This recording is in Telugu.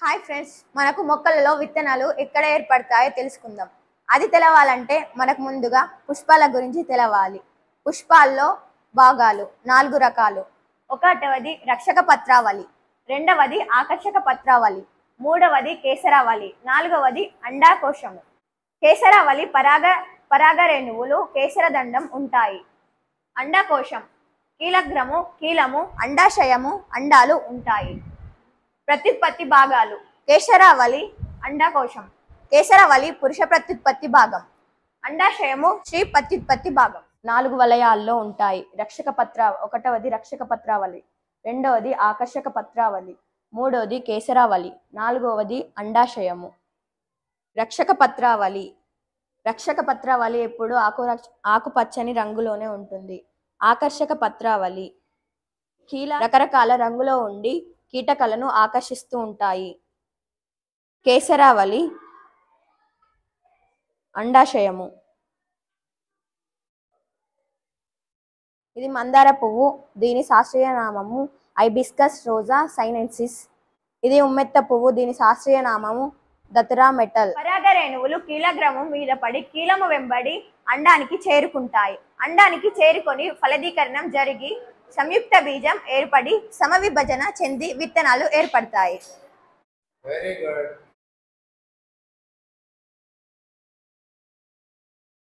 హాయ్ ఫ్రెండ్స్ మనకు మొక్కలలో విత్తనాలు ఎక్కడ ఏర్పడతాయో తెలుసుకుందాం అది తెలవాలంటే మనకు ముందుగా పుష్పాల గురించి తెలవాలి పుష్పాల్లో భాగాలు నాలుగు రకాలు ఒకటవది రక్షక పత్రావళి రెండవది ఆకర్షక పత్రావళి మూడవది కేసరావళి నాలుగవది అండాకోశము కేసరావళి పరాగ పరాగరేణువులు కేసరదండం ఉంటాయి అండాకోశం కీలగ్రము కీలము అండాశయము అండాలు ఉంటాయి ప్రత్యుత్పత్తి భాగాలు కేశరావళి అండాకోశం కేసరవలి పురుష ప్రత్యుత్పత్తి భాగం అండాశయము స్త్రీ ప్రత్యుత్పత్తి భాగం నాలుగు వలయాల్లో ఉంటాయి రక్షక పత్ర ఒకటవది రక్షక పత్రావళి రెండవది ఆకర్షక పత్రావళి మూడవది కేసరావళి నాలుగవది అండాశయము రక్షక పత్రావళి రక్షక పత్రావళి ఎప్పుడు ఆకు ఆకుపచ్చని రంగులోనే ఉంటుంది ఆకర్షక పత్రావళి కీల రకరకాల రంగులో ఉండి కీటకాలను ఆకర్షిస్తూ ఉంటాయి కేసరావళి అండాశయము ఇది మందార పువ్వు దీని శాస్త్రీయ నామము ఐబిస్కస్ రోజా సైనెన్సిస్ ఇది ఉమ్మెత్త పువ్వు దీని శాస్త్రీయ నామము దతరా మెటల్ పరాగరేణువులు కీలగ్రమం మీద పడి కీలము వెంబడి అండానికి చేరుకుంటాయి అండానికి చేరుకొని ఫలదీకరణం జరిగి సంయుక్త బీజం ఏర్పడి సమవిభజన చెంది విత్తనాలు ఏర్పడతాయి Very good.